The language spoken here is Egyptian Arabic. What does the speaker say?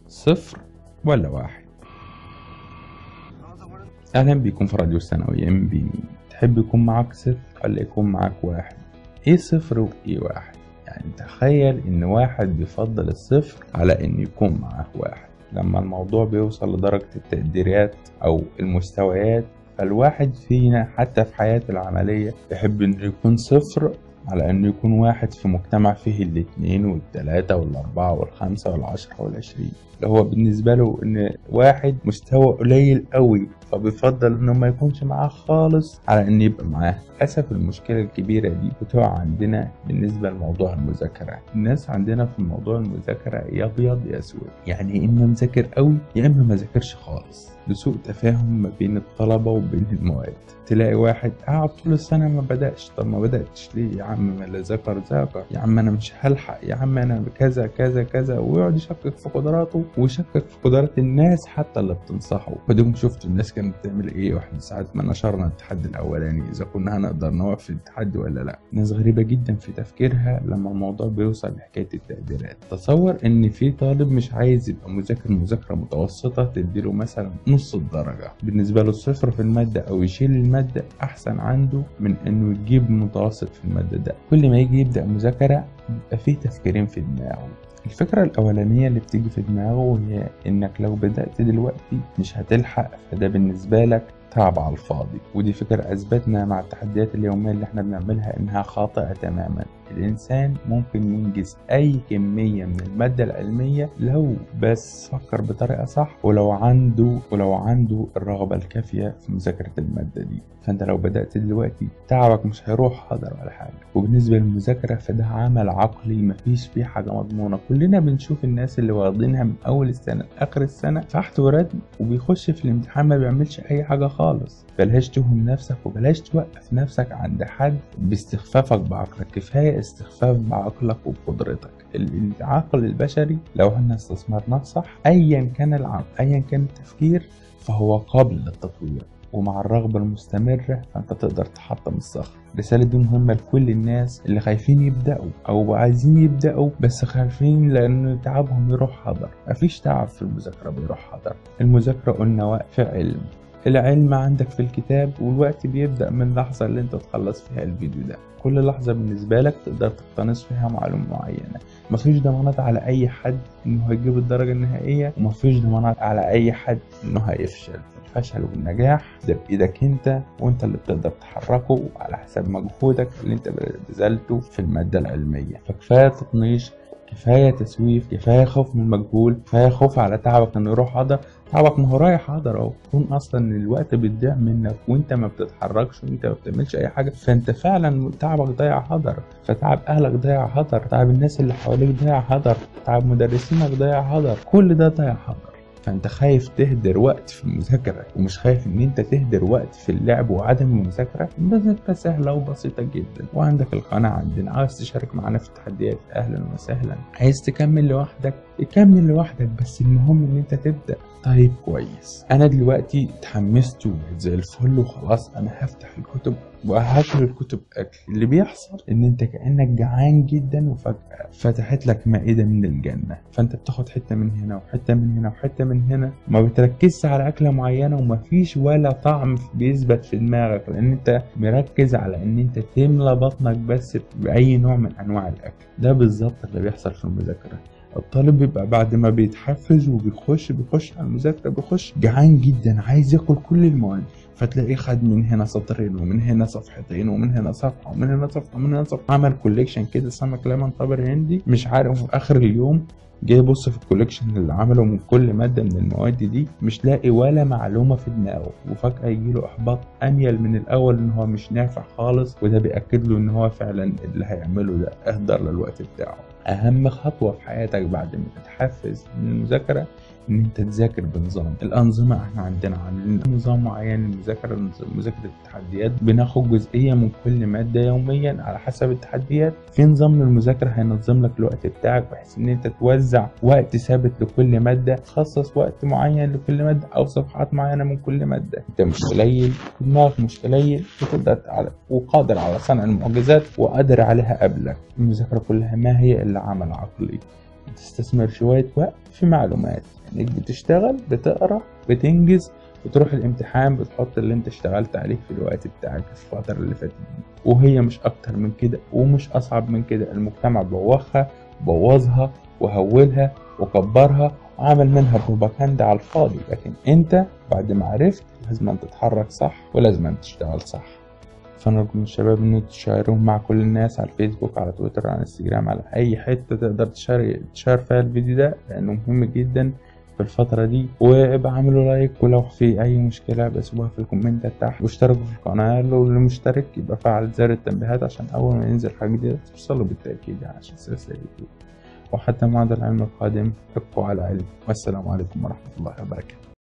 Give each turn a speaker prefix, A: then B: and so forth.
A: صفر ولا واحد أهلا بيكم في راديو الثانوي ام بي تحب يكون معاك صفر ولا يكون معاك واحد ايه صفر وايه واحد يعني تخيل ان واحد بيفضل الصفر على ان يكون معاه واحد لما الموضوع بيوصل لدرجة التقديرات او المستويات فالواحد فينا حتى في حياته العملية يحب انه يكون صفر على انه يكون واحد في مجتمع فيه الاتنين والتلاتة والاربعة والخمسة والعشرة والعشرين اللي هو بالنسبة له ان واحد مستوى قليل قوي فبيفضل انه ما يكونش معاه خالص على ان يبقى معاه للاسف المشكله الكبيره دي بتقع عندنا بالنسبه لموضوع المذاكره الناس عندنا في موضوع المذاكره يا ابيض يا اسود يعني يا اما مذاكر قوي يا اما ما ذاكرش خالص لسوء تفاهم ما بين الطلبه وبين المواد تلاقي واحد قاعد طول السنه ما بدأش طب ما بدأتش ليه يا عم ما اللي ذاكر ذاكر يا عم انا مش هلحق يا عم انا كذا كذا كذا ويقعد يشكك في قدراته ويشكك في قدرات الناس حتى اللي بتنصحه ودوم شفتوا الناس كانت بتعمل ايه واحنا ساعة ما نشرنا التحدي الاولاني اذا كنا هنقدر نوقف التحدي ولا لا ناس غريبة جدا في تفكيرها لما الموضوع بيوصل لحكاية التقديرات تصور ان في طالب مش عايز يبقى مذاكر مذاكرة متوسطة تديله مثلا نص الدرجة بالنسبة له الصفر في المادة او يشيل المادة احسن عنده من انه يجيب متوسط في المادة ده كل ما يجي يبدأ مذاكرة بيبقى فيه تفكيرين في دماغه الفكرة الأولانية اللي بتيجي في دماغه هي إنك لو بدأت دلوقتي مش هتلحق فده بالنسبة لك تعب على الفاضي ودي فكرة أثبتنا مع التحديات اليومية اللي احنا بنعملها إنها خاطئة تماما الإنسان ممكن ينجز أي كمية من المادة العلمية لو بس فكر بطريقة صح ولو عنده ولو عنده الرغبة الكافية في مذاكرة المادة دي فأنت لو بدأت دلوقتي تعبك مش هيروح حاضر ولا حاجة وبالنسبة للمذاكرة فده عمل عقلي مفيش فيه حاجة مضمونة كلنا بنشوف الناس اللي واخدينها من أول السنة لآخر السنة فحت وردم وبيخش في الامتحان ما بيعملش أي حاجة خالص بلاش توهم نفسك وبلاش توقف نفسك عند حد باستخفافك بعقلك كفاية استخفاف بعقلك وبقدرتك العقل البشري لو احنا استثمرناه صح ايا كان العقل ايا كان التفكير فهو قابل للتطوير ومع الرغبة المستمرة فأنت تقدر تحطم الصخر الرسالة دي مهمة لكل الناس اللي خايفين يبدأوا أو عايزين يبدأوا بس خايفين لأن تعبهم يروح حضر مفيش تعب في المذاكرة بيروح حضر المذاكرة قلنا وقف علم العلم عندك في الكتاب والوقت بيبدأ من اللحظة اللي انت تخلص فيها الفيديو ده كل لحظة بالنسبة لك تقدر تقتنص فيها معلومة معينة مفيش ضمانات على أي حد إنه هيجيب الدرجة النهائية ومفيش ضمانات على أي حد إنه هيفشل الفشل والنجاح ده بإيدك أنت وأنت اللي بتقدر تحركه على حساب مجهودك اللي أنت بذلته في المادة العلمية فكفاية تطنيش كفاية تسويف كفاية خوف من المجهول كفاية خوف على تعبك انه يروح حضر تعبك ما هو رايح حضر اهو تكون اصلا الوقت بيضيع منك وانت ما بتتحركش وانت ما بتعملش اي حاجه فانت فعلا تعبك ضيع حضر فتعب اهلك ضيع حضر تعب الناس اللي حواليك ضيع حضر تعب مدرسينك ضيع حضر كل ده ضيع حضر فانت خايف تهدر وقت في المذاكره ومش خايف ان انت تهدر وقت في اللعب وعدم المذاكره المذاكره سهله وبسيطه جدا وعندك القناه عندنا عايز تشارك معانا في التحديات اهلا وسهلا عايز تكمل لوحدك كمل لوحدك بس المهم ان انت تبدا طيب كويس انا دلوقتي اتحمست زي الفل وخلاص انا هفتح الكتب وهاكل الكتب اكل اللي بيحصل ان انت كانك جعان جدا وفجاه فتحت لك مائده من الجنه فانت بتاخد حته من هنا وحته من هنا وحته من هنا ما بتركزش على اكله معينه ومفيش ولا طعم بيثبت في دماغك لان انت مركز على ان انت تملى بطنك بس باي نوع من انواع الاكل ده بالظبط اللي بيحصل في المذاكره الطالب بيبقى بعد ما بيتحفز وبيخش بيخش على المذاكرة بيخش جعان جدا عايز ياكل كل المواد فتلاقيه خد من هنا سطرين ومن هنا صفحتين ومن هنا صفحة ومن هنا صفحة ومن هنا صفحة عمل كوليكشن كده سمك ليمون طابر هندي مش عارف في آخر اليوم جه يبص في الكوليكشن اللي عمله من كل مادة من المواد دي مش لاقي ولا معلومة في دماغه وفجأة يجيله إحباط أميل من الأول إن هو مش نافع خالص وده بيأكد له إن هو فعلا اللي هيعمله ده إهدار للوقت بتاعه أهم خطوة في حياتك بعد ما تتحفز من المذاكرة ان انت تذاكر بنظام الانظمه احنا عندنا عاملين نظام معين للمذاكره مذاكره التحديات بناخد جزئيه من كل ماده يوميا على حسب التحديات في نظام للمذاكره هينظم لك الوقت بتاعك بحيث ان انت توزع وقت ثابت لكل ماده تخصص وقت معين لكل ماده او صفحات معينه من كل ماده انت مش قليل دماغك مش قليل وتقدر على وقادر على صنع المعجزات وقادر عليها قبلك المذاكره كلها ما هي الا عمل عقلي تستثمر شوية وقت في معلومات انك بتشتغل بتقرا بتنجز بتروح الامتحان بتحط اللي انت اشتغلت عليه في الوقت بتاعك في الفترة اللي فاتت دي وهي مش اكتر من كده ومش اصعب من كده المجتمع بوخها بوظها وهولها وكبرها وعمل منها بروباغندا على الفاضي لكن انت بعد ما عرفت لازم تتحرك صح ولازم تشتغل صح فنرجو من الشباب ان انتوا تشيروه مع كل الناس على الفيسبوك على تويتر على انستجرام على اي حته تقدر تشار تشار فيها الفيديو ده لانه مهم جدا في الفترة دي وابقى اعملوا لايك ولو في اي مشكلة بسيبوها في الكومنتات تحت واشتركوا في القناة لو اللي مشترك يبقى فعل زر التنبيهات عشان اول ما ينزل حاجة جديدة توصله بالتأكيد عشان سلسلة اليوتيوب وحتى بعد العلم القادم ابقوا على علم والسلام عليكم ورحمة الله وبركاته